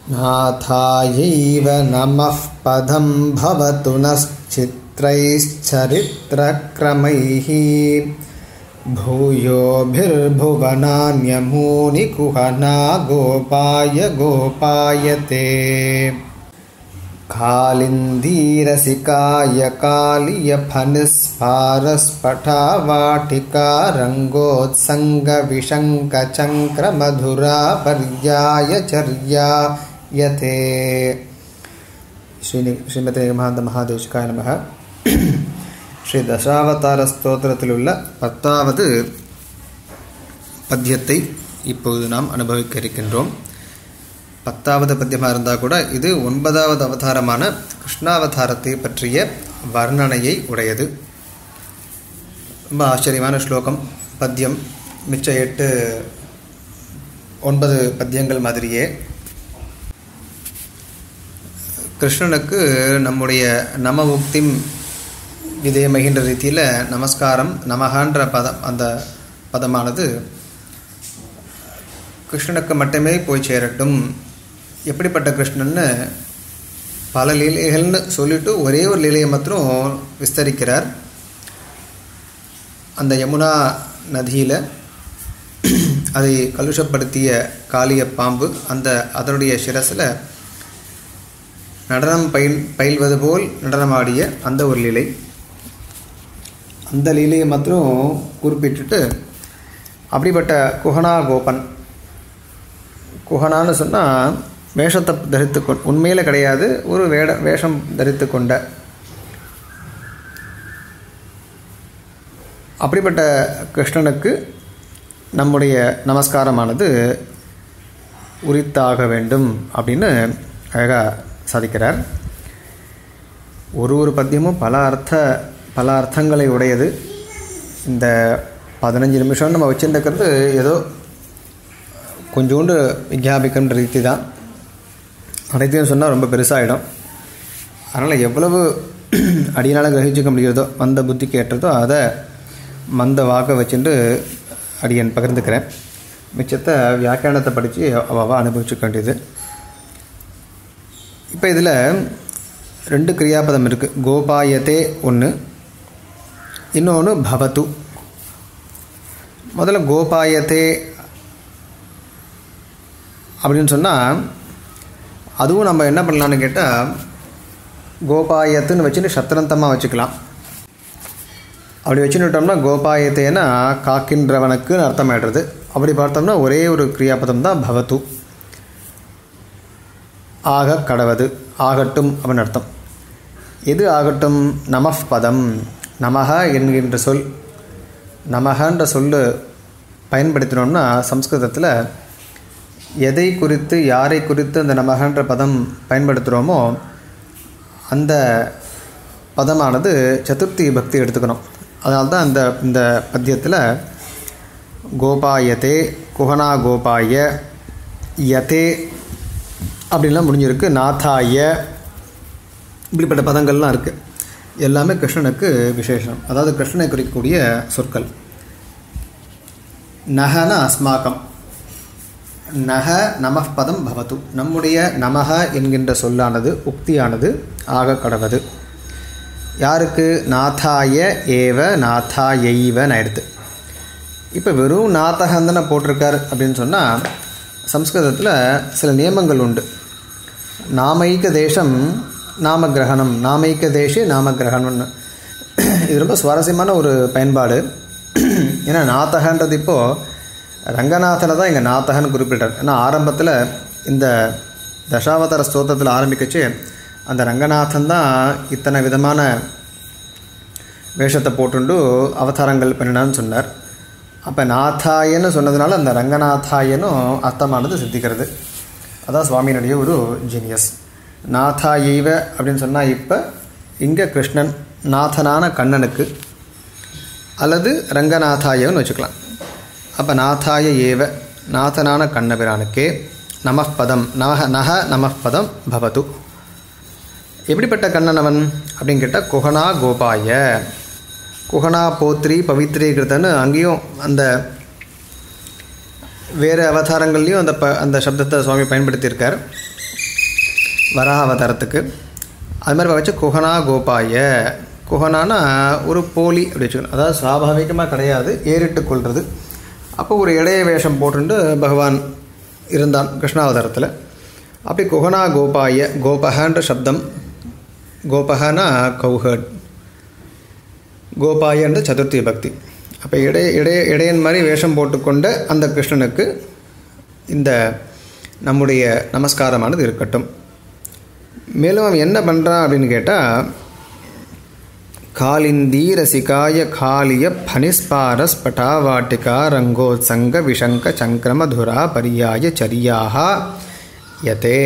नाथायैव नमः पदं भवतु नश्चित्रैश्चरित्रक्रमैः भूयोभिर्भुवनान्यमूनि कुहना गोपाय गोपायते कालिन्दीरसिकाय कालियफनिस्फारस्फटावाटिका रङ्गोत्सङ्गविशङ्कचङ्क्रमधुरा पर्याय चर्यायते ஸ்ரீ ஸ்ரீமதி மகாந்த மகாதேஷ்காய நமக ஸ்ரீ தசாவதார ஸ்தோத்திரத்தில் உள்ள பத்தாவது பத்தியத்தை இப்போது நாம் அனுபவிக்க இருக்கின்றோம் பத்தாவது பத்தியமாக இருந்தால் கூட இது ஒன்பதாவது அவதாரமான கிருஷ்ணாவதாரத்தை பற்றிய வர்ணனையை உடையது ரொம்ப ஆச்சரியமான ஸ்லோகம் பத்தியம் மிச்ச எட்டு ஒன்பது பத்தியங்கள் மாதிரியே கிருஷ்ணனுக்கு நம்முடைய நம முக்திம் விதயமகின்ற ரீதியில் நமஸ்காரம் நமகான்ற பதம் அந்த பதமானது கிருஷ்ணனுக்கு மட்டுமே போய் சேரட்டும் எப்படிப்பட்ட கிருஷ்ணன்னு பல லீலைகள்னு சொல்லிட்டு ஒரே ஒரு லீலையை மாத்திரம் விஸ்தரிக்கிறார் அந்த யமுனா நதியில் அதை கலுஷப்படுத்திய காளிய பாம்பு அந்த அதனுடைய சிரசில் நடனம் பயில் பயில்வது போல் நடனமாடிய அந்த ஒரு லீலை அந்த லீலையை மாத்திரம் குறிப்பிட்டுட்டு அப்படிப்பட்ட குஹனா கோபன் குஹனான்னு சொன்னால் வேஷத்தை தரித்து கொ உண்மையில் கிடையாது ஒரு வேட வேஷம் தரித்து கொண்ட அப்படிப்பட்ட கிருஷ்ணனுக்கு நம்முடைய நமஸ்காரமானது உரித்தாக வேண்டும் அப்படின்னு அழகாக சாதிக்கிறார் ஒரு ஒரு பத்தியமும் பல அர்த்த பல அர்த்தங்களை உடையது இந்த பதினஞ்சு நிமிஷம் நம்ம வச்சுருக்கிறது ஏதோ கொஞ்சோண்டு விஞ்ஞாபிக்கின்ற ரீதி தான் அனைத்தையும் சொன்னால் ரொம்ப பெருசாகிடும் அதனால் எவ்வளவு அடியினால் கிரகிச்சிக்க முடிகிறதோ மந்த புத்திக்கு ஏற்றதோ அதை மந்த வாக்கை வச்சுட்டு அடியன் பகிர்ந்துக்கிறேன் மிச்சத்தை வியாக்கியானத்தை படித்து அவாவா அனுபவிச்சுக்க வேண்டியது இப்போ இதில் ரெண்டு கிரியாபதம் இருக்குது கோபாயத்தே ஒன்று இன்னொன்று பவத்து முதல்ல கோபாயத்தே அப்படின்னு சொன்னால் அதுவும் நம்ம என்ன பண்ணலான்னு கேட்டால் கோபாயத்துன்னு வச்சுட்டு சத்திரந்தமாக வச்சுக்கலாம் அப்படி வச்சுக்கிட்டோம்னா கோபாயத்தேனா காக்கின்றவனுக்குன்னு அர்த்தமாயிடுறது அப்படி பார்த்தோம்னா ஒரே ஒரு கிரியாபதம் தான் பவத்து ஆக கடவது ஆகட்டும் அப்படின்னு அர்த்தம் எது ஆகட்டும் நமஃப் பதம் நமக என்கின்ற சொல் நமகன்ற சொல் பயன்படுத்தினோம்னா சம்ஸ்கிருதத்தில் எதை குறித்து யாரை குறித்து அந்த நமகன்ற பதம் பயன்படுத்துகிறோமோ அந்த பதமானது சதுர்த்தி பக்தி எடுத்துக்கணும் அதனால தான் அந்த இந்த பத்தியத்தில் கோபாயத்தே குஹனா கோபாய யதே அப்படின்லாம் முடிஞ்சிருக்கு நாத்தாய இப்படிப்பட்ட பதங்கள்லாம் இருக்குது எல்லாமே கிருஷ்ணனுக்கு விசேஷம் அதாவது கிருஷ்ணனை குறிக்கக்கூடிய சொற்கள் நகன அஸ்மாக்கம் நக நமப்பதம் பவத்து நம்முடைய நமக என்கின்ற சொல்லானது உக்தியானது ஆக கடவது யாருக்கு நாத்தாய ஏவ நாத்தாயைவன் ஆயிடுது இப்போ வெறும் நாத்தகந்தனை போட்டிருக்கார் அப்படின்னு சொன்னால் சம்ஸ்கிருதத்தில் சில நியமங்கள் உண்டு நாமைக்க தேசம் நாமகிரகணம் நாமைக்க தேசே நாமகிரகணம்னு இது ரொம்ப சுவாரஸ்யமான ஒரு பயன்பாடு ஏன்னா நாத்தகன்றது இப்போது ரங்கநாதனை தான் இங்கே நாத்தகன் குறிப்பிட்டார் ஏன்னா ஆரம்பத்தில் இந்த தசாவதார ஸ்தோத்திரத்தில் ஆரம்பிக்கச்சு அந்த ரங்கநாதன் தான் இத்தனை விதமான வேஷத்தை போட்டுண்டு அவதாரங்கள் பண்ணினான்னு சொன்னார் அப்போ நாத்தாயன்னு சொன்னதுனால அந்த ரங்கநாத்தாயனும் அர்த்தமானது சித்திக்கிறது அதான் சுவாமியினுடைய ஒரு ஜீனியஸ் நாத்தாயைவ அப்படின்னு சொன்னால் இப்போ இங்கே கிருஷ்ணன் நாதனான கண்ணனுக்கு அல்லது ரங்கநாதாயன்னு வச்சுக்கலாம் அப்போ நாத்தாய ஏவ நாதனான கண்ணபிரானுக்கே நமப்பதம் நக நக நமப்பதம் பவது எப்படிப்பட்ட கண்ணன் அவன் அப்படின்னு கேட்டால் குஹனா கோபாய குஹனா போத்ரி பவித்ரீகிருத்தன்னு அங்கேயும் அந்த வேறு அவதாரங்கள்லேயும் அந்த ப அந்த சப்தத்தை சுவாமி பயன்படுத்தியிருக்கார் வராக அவதாரத்துக்கு அது மாதிரி வச்சு குஹனா கோபாய குஹனானா ஒரு போலி அப்படி வச்சுக்கணும் அதாவது சுவாபாவிகமாக கிடையாது ஏறிட்டு கொள்வது அப்போ ஒரு இடைய வேஷம் போட்டுட்டு பகவான் இருந்தான் கிருஷ்ணாவதாரத்தில் அப்படி குஹனா கோபாய கோபகன்ற சப்தம் கோபகனா கௌஹட் கோபாயன்ற சதுர்த்தி பக்தி அப்போ இடைய இடைய இடையன் மாதிரி வேஷம் போட்டுக்கொண்ட அந்த கிருஷ்ணனுக்கு இந்த நம்முடைய நமஸ்காரமானது இருக்கட்டும் மேலும் அவன் என்ன பண்ணுறான் அப்படின்னு கேட்டால் காலிந்தி ரசிகாய காலிய பனிஸ்பாரஸ் பட்டாவாட்டிகா ரங்கோத்சங்க விஷங்க சங்கிரமதுரா பரியாய சரியாக யதே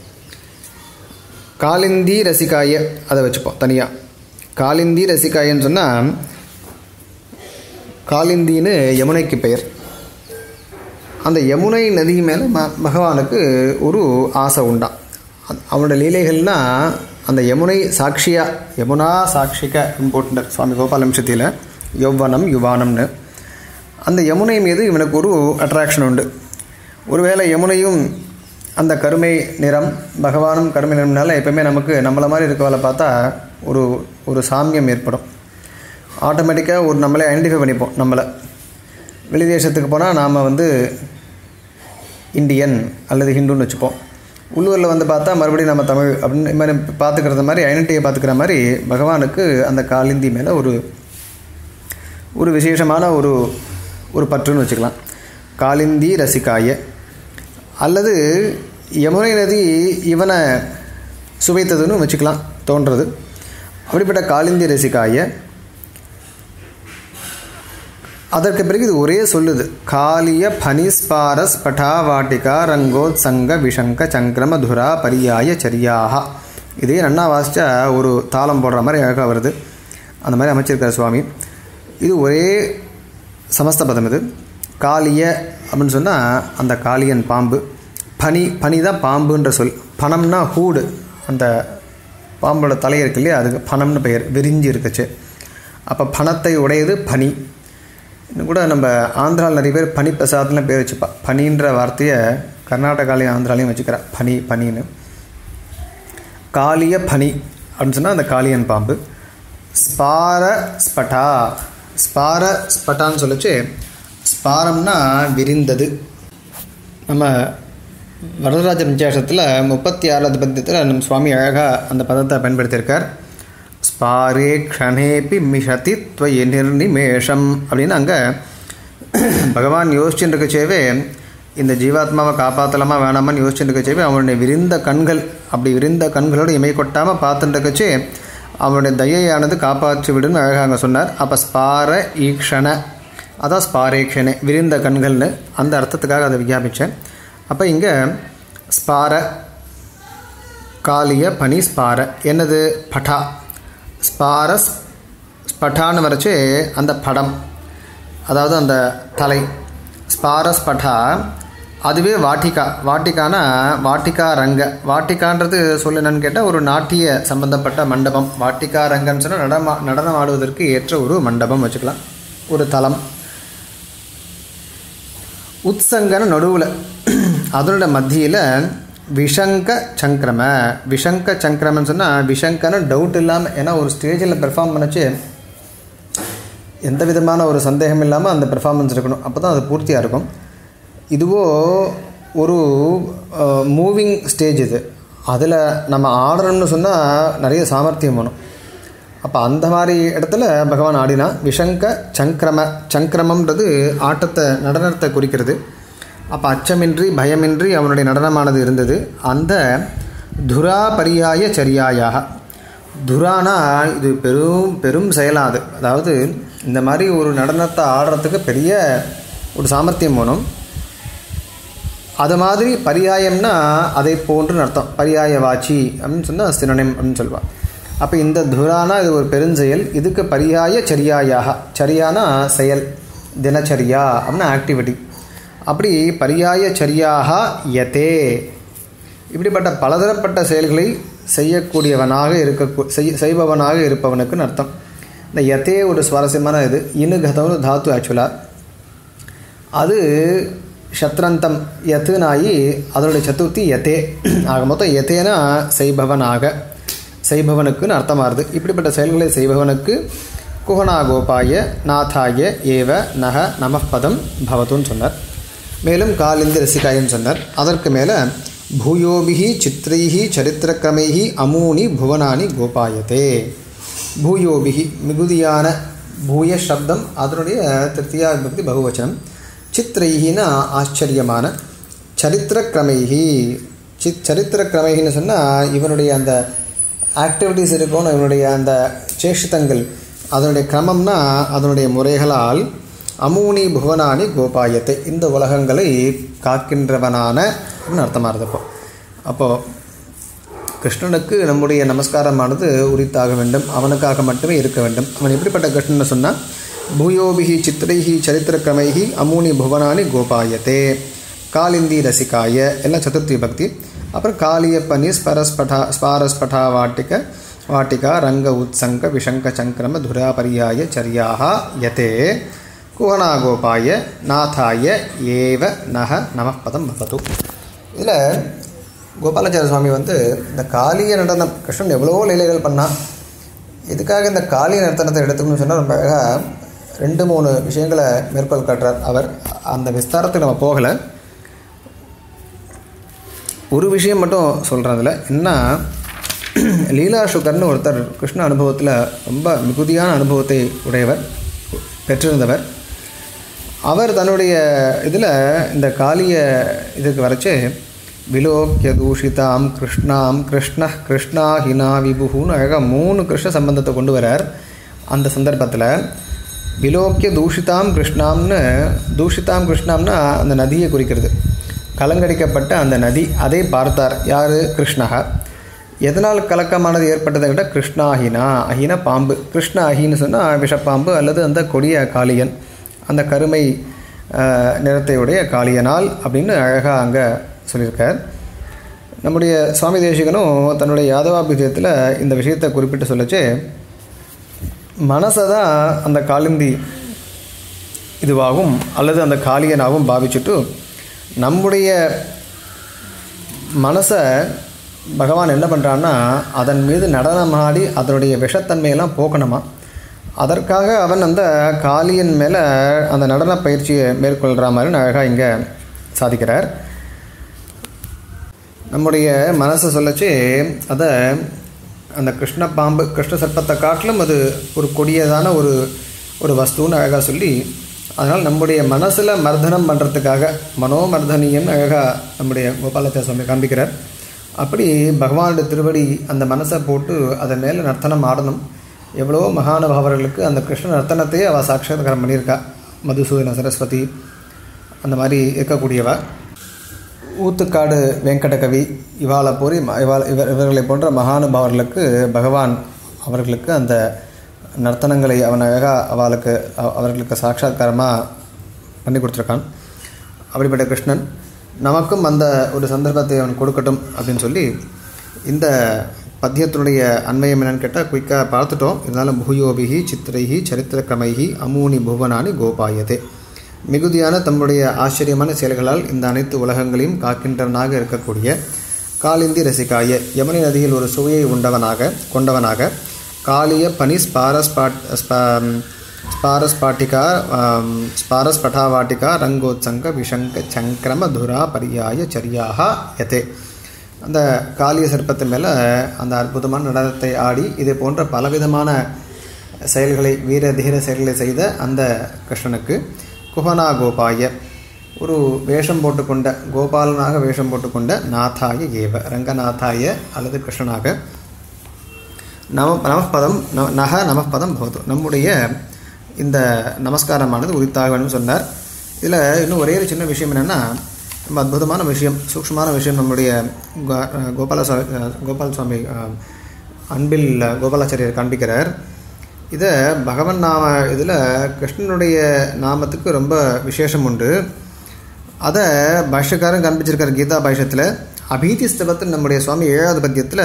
காலிந்தி ரசிகாய அதை வச்சுப்போம் தனியாக காலிந்தி ரசிகாயன்னு சொன்னால் காலிந்தின்னு யமுனைக்கு பெயர் அந்த யமுனை நதி மேலே ம பகவானுக்கு ஒரு ஆசை உண்டான் அது- அவனோட லீலைகள்னால் அந்த யமுனை சாட்சியா யமுனா சாட்சிக போட்டுட்டார் சுவாமி கோபாலம்சத்தியில் யௌவனம் யுவானம்னு அந்த யமுனை மீது இவனுக்கு ஒரு அட்ராக்ஷன் உண்டு ஒருவேளை யமுனையும் அந்த கருமை நிறம் பகவானும் கருமை நிறம்னால எப்பவுமே நமக்கு நம்மளை மாதிரி இருக்கவளை பார்த்தா ஒரு ஒரு சாமியம் ஏற்படும் ஆட்டோமேட்டிக்காக ஒரு நம்மளே ஐடென்டிஃபை பண்ணிப்போம் நம்மளை வெளிதேசத்துக்கு போனால் நாம் வந்து இந்தியன் அல்லது ஹிந்துன்னு வச்சுப்போம் உள்ளூரில் வந்து பார்த்தா மறுபடியும் நம்ம தமிழ் அப்படின்னு இது மாதிரி பார்த்துக்கிறது மாதிரி ஐடென்டிட்டியை பார்த்துக்கிற மாதிரி பகவானுக்கு அந்த காலிந்தி மேலே ஒரு ஒரு விசேஷமான ஒரு ஒரு பற்றுன்னு வச்சுக்கலாம் காலிந்தி ரசிகாய அல்லது யமுனை நதி இவனை சுவைத்ததுன்னு வச்சுக்கலாம் தோன்றது அப்படிப்பட்ட காலிந்தி ரசிகாய அதற்கு பிறகு இது ஒரே சொல்லுது காலிய பனிஸ்பாரஸ் பட்டாவாட்டிகா ரங்கோத் சங்க விஷங்க சங்கிரம துரா பரியாய சரியாக இதே நன்னா வாசிச்சா ஒரு தாளம் போடுற மாதிரி அழகாக வருது அந்த மாதிரி அமைச்சிருக்கார் சுவாமி இது ஒரே சமஸ்த பதம் இது காளிய அப்படின்னு சொன்னால் அந்த காளியன் பாம்பு பனி பனி தான் பாம்புன்ற சொல் பணம்னா ஹூடு அந்த பாம்போட தலை இருக்கு இல்லையா அதுக்கு பணம்னு பெயர் விரிஞ்சு இருக்குச்சு அப்போ பணத்தை உடையது பனி இன்னும் கூட நம்ம ஆந்திராவில் நிறைய பேர் பனி பிரசாத்லாம் பேர் வச்சுப்பா பனின்ற வார்த்தையை கர்நாடகாலையும் ஆந்திராலையும் வச்சுக்கிறா பனி பனின்னு காளிய பனி அப்படின்னு சொன்னால் அந்த காளியன் பாம்பு ஸ்பார ஸ்பட்டா ஸ்பார ஸ்பட்டான்னு சொல்லிச்சு ஸ்பாரம்னா விரிந்தது நம்ம வரதராஜ பஞ்சாசத்தில் முப்பத்தி ஆறாவது பத்தியத்தில் நம்ம சுவாமி அழகாக அந்த பதத்தை பயன்படுத்தியிருக்கார் ஸ்பாரே க்ஷணேபி மிஷதி துவய நிர்நிமேஷம் அப்படின்னு அங்கே பகவான் யோசிச்சுட்டு இருக்கச்சேவே இந்த ஜீவாத்மாவை காப்பாற்றலாமா வேணாமான்னு யோசிச்சுட்டு இருக்கச்சேவே அவனுடைய விரிந்த கண்கள் அப்படி விரிந்த கண்களோடு இமை கொட்டாமல் பார்த்துட்டு இருக்கச்சே அவனுடைய தயையானது காப்பாற்றி விடுன்னு அழகாக அங்கே சொன்னார் அப்போ ஸ்பார ஈக்ஷண அதான் ஸ்பாரேக்ஷனே விரிந்த கண்கள்னு அந்த அர்த்தத்துக்காக அதை விஞ்ஞாபித்தேன் அப்போ இங்கே ஸ்பார காலிய பனி ஸ்பார என்னது பட்டா ஸ்பாரஸ் ஸ்பட்டான்னு வரைச்சு அந்த படம் அதாவது அந்த தலை ஸ்பாரஸ் பட்டா அதுவே வாட்டிகா வாட்டிக்கானா வாட்டிகா ரங்க வாட்டிகான்றது சொல்லு என்னன்னு கேட்டால் ஒரு நாட்டிய சம்பந்தப்பட்ட மண்டபம் வாட்டிகா ரங்கன்னு சொன்னால் நடமா நடனம் ஆடுவதற்கு ஏற்ற ஒரு மண்டபம் வச்சுக்கலாம் ஒரு தலம் உத்சங்கன நடுவில் அதனோட மத்தியில் விஷங்க சங்கிரம விஷங்க சங்கிரமன்னு சொன்னால் விஷங்கன்னு டவுட் இல்லாமல் ஏன்னா ஒரு ஸ்டேஜில் பெர்ஃபார்ம் பண்ணச்சு எந்த விதமான ஒரு சந்தேகம் இல்லாமல் அந்த பெர்ஃபார்மன்ஸ் இருக்கணும் அப்போ தான் அது பூர்த்தியாக இருக்கும் இதுவோ ஒரு மூவிங் ஸ்டேஜ் இது அதில் நம்ம ஆடணும்னு சொன்னால் நிறைய சாமர்த்தியம் வேணும் அப்போ அந்த மாதிரி இடத்துல பகவான் ஆடினா விஷங்க சங்கிரம சங்கிரமம்ன்றது ஆட்டத்தை நடனத்தை குறிக்கிறது அப்போ அச்சமின்றி பயமின்றி அவனுடைய நடனமானது இருந்தது அந்த துரா பரியாய சரியாயாக துரானா இது பெரும் பெரும் செயலாது அதாவது இந்த மாதிரி ஒரு நடனத்தை ஆடுறதுக்கு பெரிய ஒரு சாமர்த்தியம் வேணும் அது மாதிரி பரியாயம்னா அதை போன்று அர்த்தம் பரியாய வாச்சி அப்படின்னு சொன்னால் சினனம் அப்படின்னு சொல்லுவாள் அப்போ இந்த துரானா இது ஒரு பெருஞ்செயல் இதுக்கு பரியாய சரியாயாக சரியானா செயல் தினச்சரியா அப்படின்னா ஆக்டிவிட்டி அப்படி பரியாய சரியாக யதே இப்படிப்பட்ட பலதரப்பட்ட செயல்களை செய்யக்கூடியவனாக இருக்க செய் செய்பவனாக இருப்பவனுக்குன்னு அர்த்தம் இந்த யதே ஒரு சுவாரஸ்யமான இது இனு கதவு தாத்து ஆக்சுவலாக அது ஷத்ரந்தம் யத்துனாயி அதனுடைய சதுர்த்தி யதே ஆக மொத்தம் யதேனா செய்பவனாக செய்பவனுக்குன்னு அர்த்தமாகுது இப்படிப்பட்ட செயல்களை செய்பவனுக்கு குஹனா கோபாய நாதாய ஏவ நக நமப்பதம் பவத்துன்னு சொன்னார் மேலும் காலிந்தி ரசிகாயன்னு சொன்னார் அதற்கு மேலே பூயோபிகி சித்திரைஹி சரித்திரக்கிரமைஹி அமூனி புவனானி கோபாயத்தே பூயோபிகி மிகுதியான பூய சப்தம் அதனுடைய திருத்தியா பக்தி பகுவச்சனம் சித்திரைஹினா ஆச்சரியமான சரித்திரக்கிரமைஹி சித் சரித்திரக்கிரமைகின்னு சொன்னால் இவனுடைய அந்த ஆக்டிவிட்டீஸ் இருக்கணும் இவனுடைய அந்த சேஷித்தங்கள் அதனுடைய கிரமம்னா அதனுடைய முறைகளால் அமூனி புவனானி கோபாயத்தை இந்த உலகங்களை காக்கின்றவனான அப்படின்னு அர்த்தமாக இருந்தப்போ அப்போது கிருஷ்ணனுக்கு நம்முடைய நமஸ்காரமானது உரித்தாக வேண்டும் அவனுக்காக மட்டுமே இருக்க வேண்டும் அவன் எப்படிப்பட்ட கிருஷ்ணன் சொன்னால் பூயோபிகி சித்திரைஹி சரித்திரக்கிரமைஹி அமூனி புவனானி கோபாயத்தே காலிந்தி ரசிகாய எல்லாம் சதுர்த்தி பக்தி அப்புறம் காளியப்பனி ஸ்பரஸ்படா ஸ்பாரஸ்படா வாட்டிக வாட்டிகா ரங்க உத்சங்க விஷங்க சங்கிரம துராபரியாய சரியாக யதே குஹனாகோபாய நாதாய ஏவ நக நமப்பதம் பவது இதில் கோபாலாச்சார சுவாமி வந்து இந்த காளிய நடனம் கிருஷ்ணன் எவ்வளவோ லீலைகள் பண்ணான் இதுக்காக இந்த காளிய நடனத்தை எடுத்துக்கணும்னு சொன்னால் ரொம்ப அழகாக ரெண்டு மூணு விஷயங்களை மேற்கோள் காட்டுறார் அவர் அந்த விஸ்தாரத்துக்கு நம்ம போகலை ஒரு விஷயம் மட்டும் சொல்கிறேன் அதில் என்ன லீலா சுகர்னு ஒருத்தர் கிருஷ்ண அனுபவத்தில் ரொம்ப மிகுதியான அனுபவத்தை உடையவர் பெற்றிருந்தவர் அவர் தன்னுடைய இதில் இந்த காளிய இதுக்கு வரைச்சு விலோக்கிய தூஷிதாம் கிருஷ்ணாம் கிருஷ்ண கிருஷ்ணா ஹினா விபுகுன்னு அழகாக மூணு கிருஷ்ண சம்பந்தத்தை கொண்டு வரார் அந்த சந்தர்ப்பத்தில் விலோக்கிய தூஷிதாம் கிருஷ்ணாம்னு தூஷிதாம் கிருஷ்ணாம்னா அந்த நதியை குறிக்கிறது கலங்கடிக்கப்பட்ட அந்த நதி அதை பார்த்தார் யார் கிருஷ்ணகா எதனால் கலக்கமானது ஏற்பட்டதை விட கிருஷ்ணாஹினா அஹினா பாம்பு கிருஷ்ண அஹின்னு சொன்னால் விஷப்பாம்பு அல்லது அந்த கொடிய காளியன் அந்த கருமை நிறத்தையுடைய காளியனால் அப்படின்னு அழகாக அங்கே சொல்லியிருக்கார் நம்முடைய சுவாமி தேசிகனும் தன்னுடைய யாதவாபிதயத்தில் இந்த விஷயத்தை குறிப்பிட்டு சொல்லச்சு மனசை தான் அந்த காளிந்தி இதுவாகும் அல்லது அந்த காளியனாகவும் பாவிச்சுட்டு நம்முடைய மனசை பகவான் என்ன பண்ணுறான்னா அதன் மீது நடனமாடி அதனுடைய விஷத்தன்மையெல்லாம் போக்கணுமா அதற்காக அவன் அந்த காளியன் மேலே அந்த நடன பயிற்சியை மேற்கொள்கிற மாதிரி அழகாக இங்கே சாதிக்கிறார் நம்முடைய மனசை சொல்லச்சு அதை அந்த கிருஷ்ண பாம்பு கிருஷ்ண சர்ப்பத்தை காட்டிலும் அது ஒரு கொடியதான ஒரு ஒரு வஸ்துன்னு அழகாக சொல்லி அதனால் நம்முடைய மனசில் மர்தனம் பண்ணுறதுக்காக மனோமர்தனியன் அழகாக நம்முடைய கோபாலச்சா சுவாமி காண்பிக்கிறார் அப்படி பகவானுடைய திருவடி அந்த மனசை போட்டு அதன் மேலே நர்த்தனம் ஆடணும் எவ்வளவோ மகானுபாவர்களுக்கு அந்த கிருஷ்ண நர்த்தனத்தையே அவள் சாட்சாத்காரம் பண்ணியிருக்கா மதுசூதன சரஸ்வதி அந்த மாதிரி இருக்கக்கூடியவ ஊத்துக்காடு வெங்கடகவி இவாளை போரி இவாள் இவர் இவர்களை போன்ற மகானுபாவர்களுக்கு பகவான் அவர்களுக்கு அந்த நர்த்தனங்களை அவன் அழகாக அவளுக்கு அவர்களுக்கு சாட்சாத்காரமாக பண்ணி கொடுத்துருக்கான் அப்படிப்பட்ட கிருஷ்ணன் நமக்கும் அந்த ஒரு சந்தர்ப்பத்தை அவன் கொடுக்கட்டும் அப்படின்னு சொல்லி இந்த பத்தியத்தினுடைய அண்மையம் என்னன்னு கேட்டால் குயிக்காக பார்த்துட்டோம் இருந்தாலும் பூயோபிகி சித்திரைஹி சரித்திரக்கிரமைஹி அமூனி புவனானி கோபாயதே மிகுதியான தம்முடைய ஆச்சரியமான செயல்களால் இந்த அனைத்து உலகங்களையும் காக்கின்றவனாக இருக்கக்கூடிய காலிந்தி ரசிகாய யமுனை நதியில் ஒரு சுவையை உண்டவனாக கொண்டவனாக காளிய பனி ஸ்பாரஸ்பாட் ஸ்பாரஸ்பாட்டிகா ஸ்பாரஸ்பட்டாவாட்டிகா ரங்கோத்சங்க விஷங்க சங்கிரம துரா பரியாய சரியாக யதே அந்த காளிய சர்ப்பத்து மேலே அந்த அற்புதமான நடனத்தை ஆடி இதே போன்ற பலவிதமான செயல்களை வீர தீர செயல்களை செய்த அந்த கிருஷ்ணனுக்கு குஹனா கோபாய ஒரு வேஷம் போட்டுக்கொண்ட கோபாலனாக வேஷம் போட்டுக்கொண்ட நாதாய ஏவ ரங்கநாதாய அல்லது கிருஷ்ணனாக நம நமப்பதம் ந நக நமப்பதம் பகவத்து நம்முடைய இந்த நமஸ்காரமானது உரித்தாக வேண்டும் சொன்னார் இதில் இன்னும் ஒரே ஒரு சின்ன விஷயம் என்னென்னா ரொம்ப அற்புதமான விஷயம் சூக்ஷ்மமான விஷயம் நம்முடைய கோபால கோபால சுவாமி அன்பில் கோபாலாச்சாரியர் காண்பிக்கிறார் இதை பகவன் நாம இதில் கிருஷ்ணனுடைய நாமத்துக்கு ரொம்ப விசேஷம் உண்டு அதை பாஷ்யக்காரன் காண்பிச்சிருக்கார் கீதா பாஷ்யத்தில் அபீதி ஸ்தபத்தில் நம்முடைய சுவாமி ஏழாவது பத்தியத்தில்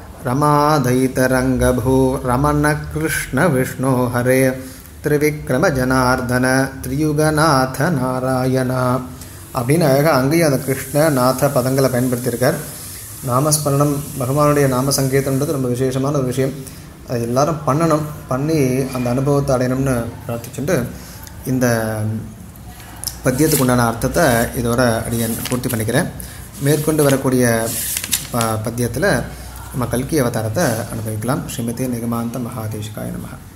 ரமாதைதரங்கபூ ரமண கிருஷ்ண விஷ்ணு ஹரே திரிவிக்ரம ஜனார்தன திரியுகநாத நாராயணா அப்படின்னு அழகாக அங்கேயும் அந்த கிருஷ்ண நாத பதங்களை பயன்படுத்தியிருக்கார் நாமஸ்மரணம் பகவானுடைய நாம சங்கீதம்ன்றது ரொம்ப விசேஷமான ஒரு விஷயம் அது எல்லாரும் பண்ணணும் பண்ணி அந்த அனுபவத்தை அடையணும்னு பிரார்த்திச்சுட்டு இந்த பத்தியத்துக்கு உண்டான அர்த்தத்தை இதோட அடியன் பூர்த்தி பண்ணிக்கிறேன் மேற்கொண்டு வரக்கூடிய ப பத்தியத்தில் நம்ம கல்கி அவதாரத்தை அனுபவிக்கலாம் ஸ்ரீமதி நிகமாந்த மகாதேஷ்காய நமக